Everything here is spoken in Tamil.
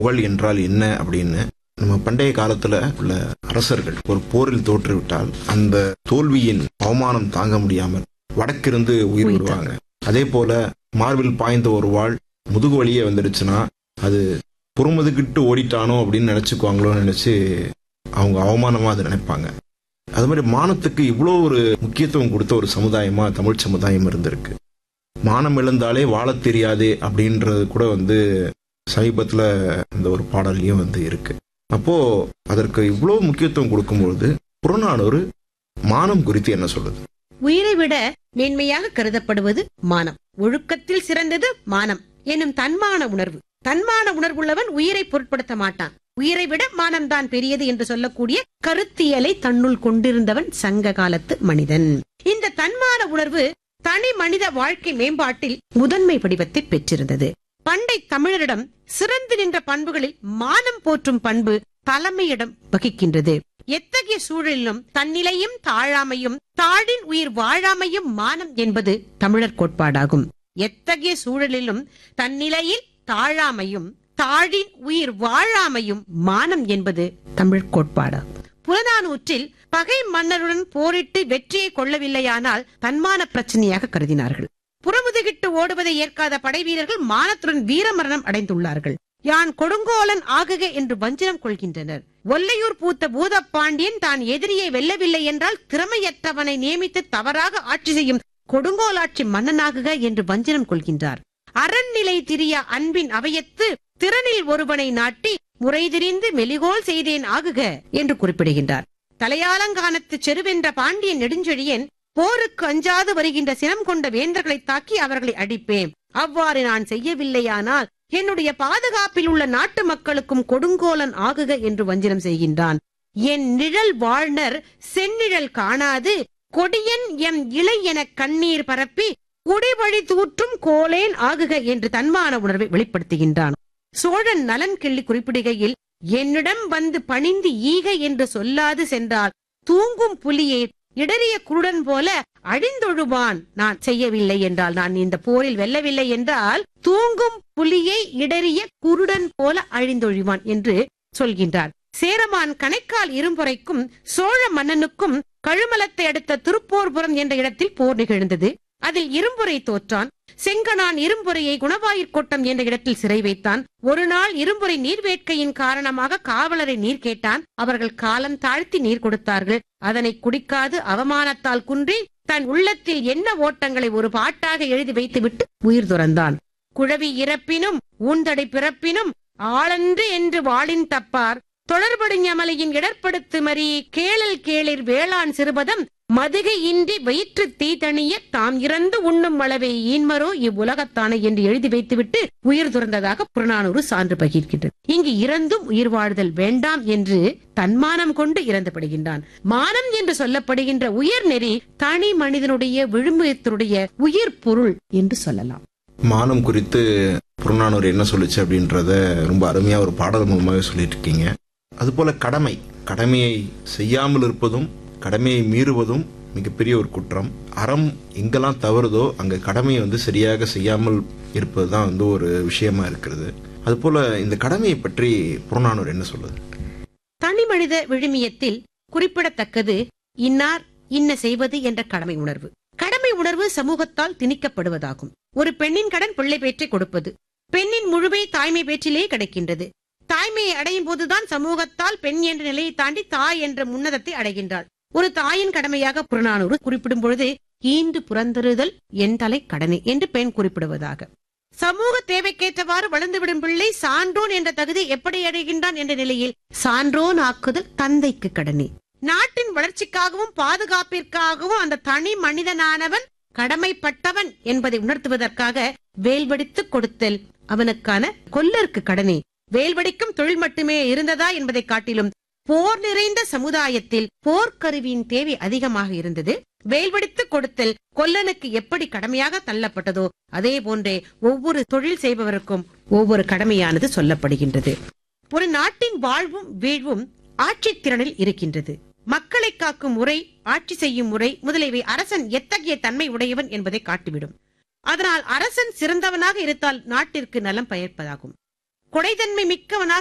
புகழ் என்றால் என்ன அப்படின்னு நம்ம பண்டைய காலத்துல உள்ள அரசர்கள் ஒரு போரில் தோற்றுவிட்டால் அந்த தோல்வியின் அவமானம் தாங்க முடியாமல் வடக்கிருந்து உயிர் உயிர் விடுவாங்க அதே போல மார்பில் பாய்ந்த ஒரு வாழ் முதுகு வழியே வந்துடுச்சுன்னா அது புறமுதுகிட்டு ஓடிட்டானோ அப்படின்னு நினைச்சுக்குவாங்களோன்னு நினைச்சு அவங்க அவமானமா அதை நினைப்பாங்க அது மாதிரி மானத்துக்கு இவ்வளோ ஒரு முக்கியத்துவம் கொடுத்த ஒரு சமுதாயமா தமிழ் சமுதாயம் இருந்திருக்கு மானம் இழந்தாலே வாழத் தெரியாதே அப்படின்றது கூட வந்து சமீபத்துல இந்த ஒரு பாடல்லையும் வந்து இருக்கு அப்போ அதற்கு இவ்வளோ முக்கியத்துவம் கொடுக்கும்பொழுது புறநானூறு மானம் குறித்து என்ன சொல்லுது உயிரை விட மேன்மையாக கருதப்படுவது மானம் ஒழுக்கத்தில் சிறந்தது மானம் எனும் தன்மான உணர்வு தன்மான உணர்வுள்ளவன் உயிரை பொருட்படுத்த மாட்டான் உயிரை விட மானம்தான் பெரியது என்று சொல்லக்கூடிய கருத்தியலை தன்னுள் கொண்டிருந்தவன் சங்க காலத்து மனிதன் இந்த தன்மான உணர்வு தனி மனித வாழ்க்கை மேம்பாட்டில் முதன்மை வடிவத்தை பெற்றிருந்தது பண்டை தமிழரிடம் சிறந்து நின்ற பண்புகளில் மானம் போற்றும் பண்பு தலைமையிடம் வகிக்கின்றது எத்தகைய சூழலிலும் தன்னிலையும் தாழாமையும் தாழின் உயிர் வாழாமையும் மானம் என்பது தமிழர் கோட்பாடாகும் எத்தகைய சூழலிலும் தன்னிலையில் தாழாமையும் தாழின் உயிர் வாழாமையும் மானம் என்பது தமிழ் கோட்பாடாகும் புறநானூற்றில் பகை மன்னருடன் போரிட்டு வெற்றியை கொள்ளவில்லையானால் தன்மான பிரச்சனையாக கருதினார்கள் புறமுதுகிட்டு ஓடுவதை ஏற்காத படை வீரர்கள் மானத்துடன் வீரமரணம் அடைந்துள்ளார்கள் யான் கொடுங்கோலன் ஆகுக என்று வஞ்சிரம் கொள்கின்றனர் ஒல்லையூர் பூத்த பூதப்பாண்டியன் தான் எதிரியை வெல்லவில்லை என்றால் திறமையற்றவனை நியமித்து தவறாக ஆட்சி செய்யும் கொடுங்கோலாட்சி மன்னனாகுக என்று வஞ்சிரம் கொள்கின்றார் அரண்நிலை திரிய அன்பின் அவையத்து திறனில் ஒருவனை நாட்டி முறை திரிந்து மெலிகோல் செய்தேன் ஆகுக என்று குறிப்பிடுகின்றார் தலையாலங்கானத்து செருவென்ற பாண்டியன் நெடுஞ்செழியன் போருக்கு அஞ்சாது வருகின்ற சினம் கொண்ட வேந்தர்களை தாக்கி அவர்களை அடிப்பேன் அவ்வாறு நான் செய்யவில்லையானால் என்னுடைய பாதுகாப்பில் உள்ள நாட்டு மக்களுக்கும் கொடுங்கோலன் ஆகுக என்று வஞ்சிரம் செய்கின்றான் என் நிழல் வாழ்னர் செந்நிழல் காணாது கொடியன் எம் இளை என கண்ணீர் பரப்பி குடிவழி தூற்றும் கோலேன் ஆகுக என்று தன்மான உணர்வை வெளிப்படுத்துகின்றான் சோழன் நலன் கிள்ளி குறிப்பிடுகையில் என்னிடம் வந்து பணிந்து ஈக என்று சொல்லாது சென்றால் தூங்கும் புலியை இடறிய குருடன் போல அழிந்தொழுவான் நான் செய்யவில்லை என்றால் நான் இந்த போரில் வெல்லவில்லை என்றால் தூங்கும் புலியை இடறிய குருடன் போல அழிந்தொழிவான் என்று சொல்கின்றார் சேரமான் கணைக்கால் இரும்புரைக்கும் சோழ மன்னனுக்கும் கழுமலத்தை அடுத்த திருப்போர்புரம் என்ற இடத்தில் போர் நிகழ்ந்தது அதில் இரும்புரை தோற்றான் செங்கனான் இரும்புரையை குணவாயிற்கோட்டம் என்ற இடத்தில் சிறை வைத்தான் ஒரு நாள் இரும்புரை நீர் வேட்கையின் காரணமாக காவலரை நீர் கேட்டான் அவர்கள் காலம் தாழ்த்தி நீர் கொடுத்தார்கள் அதனை குடிக்காது அவமானத்தால் குன்றி தன் உள்ளத்தில் என்ன ஓட்டங்களை ஒரு பாட்டாக எழுதி வைத்துவிட்டு உயிர் துறந்தான் குழவி இறப்பினும் ஊந்தடை பிறப்பினும் ஆளன்று என்று வாளின் தப்பார் தொடர்படு ஞமலையின் இடர்படுத்து மறி கேளல் கேளிர் வேளாண் சிறுபதம் மதுகை இன்றி வயிற்று தீ தணிய தாம் இறந்து உண்ணும் அளவை ஈன்மரோ இவ்வுலகத்தானே என்று எழுதி வைத்துவிட்டு உயிர் துறந்ததாக புறநானூறு சான்று பகிர்கின்றது இங்கு இறந்தும் உயிர் வாழ்தல் வேண்டாம் என்று தன்மானம் கொண்டு இறந்துபடுகின்றான் மானம் என்று சொல்லப்படுகின்ற உயர் நெறி தனி மனிதனுடைய விழுமியத்தினுடைய உயிர் பொருள் என்று சொல்லலாம் மானம் குறித்து புறநானூறு என்ன சொல்லுச்சு அப்படின்றத ரொம்ப அருமையா ஒரு பாடல் மூலமாவே சொல்லிட்டு இருக்கீங்க அதுபோல கடமை கடமையை செய்யாமல் இருப்பதும் கடமையை மீறுவதும் மிகப்பெரிய ஒரு குற்றம் அறம் எங்கெல்லாம் தவறுதோ அங்க கடமையை வந்து சரியாக செய்யாமல் இருப்பதுதான் வந்து ஒரு விஷயமா இருக்கிறது அதுபோல இந்த கடமையை பற்றி புறநானூறு என்ன சொல்லுது தனி மனித விழுமியத்தில் குறிப்பிடத்தக்கது இன்னார் இன்ன செய்வது என்ற கடமை உணர்வு கடமை உணர்வு சமூகத்தால் திணிக்கப்படுவதாகும் ஒரு பெண்ணின் கடன் பிள்ளை பேற்றை கொடுப்பது பெண்ணின் முழுமை தாய்மை பேற்றிலே கிடைக்கின்றது தாய்மையை அடையும் போதுதான் சமூகத்தால் பெண் என்ற நிலையை தாண்டி தாய் என்ற முன்னதத்தை அடைகின்றாள் ஒரு தாயின் கடமையாக புறநானூறு குறிப்பிடும் பொழுது ஈண்டு புறந்தருதல் என் தலை கடனை என்று பெண் குறிப்பிடுவதாக சமூக தேவைக்கேற்றவாறு வளர்ந்துவிடும் பிள்ளை சான்றோன் என்ற தகுதி எப்படி அடைகின்றான் என்ற நிலையில் சான்றோன் ஆக்குதல் தந்தைக்கு கடனே நாட்டின் வளர்ச்சிக்காகவும் பாதுகாப்பிற்காகவும் அந்த தனி மனிதனானவன் கடமைப்பட்டவன் என்பதை உணர்த்துவதற்காக வேல்வடித்து கொடுத்தல் அவனுக்கான கொல்லருக்கு கடனே வேல்வடிக்கும் தொழில் மட்டுமே இருந்ததா என்பதை காட்டிலும் போர் நிறைந்த சமுதாயத்தில் போர்க்கருவியின் தேவை அதிகமாக இருந்தது வேல்வடித்து கொடுத்தல் கொல்லனுக்கு எப்படி கடமையாக தள்ளப்பட்டதோ அதே போன்றே ஒவ்வொரு தொழில் செய்பவருக்கும் ஒவ்வொரு கடமையானது சொல்லப்படுகின்றது ஒரு நாட்டின் வாழ்வும் வீழ்வும் ஆட்சித் திறனில் இருக்கின்றது மக்களை காக்கும் முறை ஆட்சி செய்யும் முறை முதலியவை அரசன் எத்தகைய தன்மை உடையவன் என்பதை காட்டிவிடும் அதனால் அரசன் சிறந்தவனாக இருந்தால் நாட்டிற்கு நலம் பயப்பதாகும் கொடைத்தன்மை மிக்கவனாக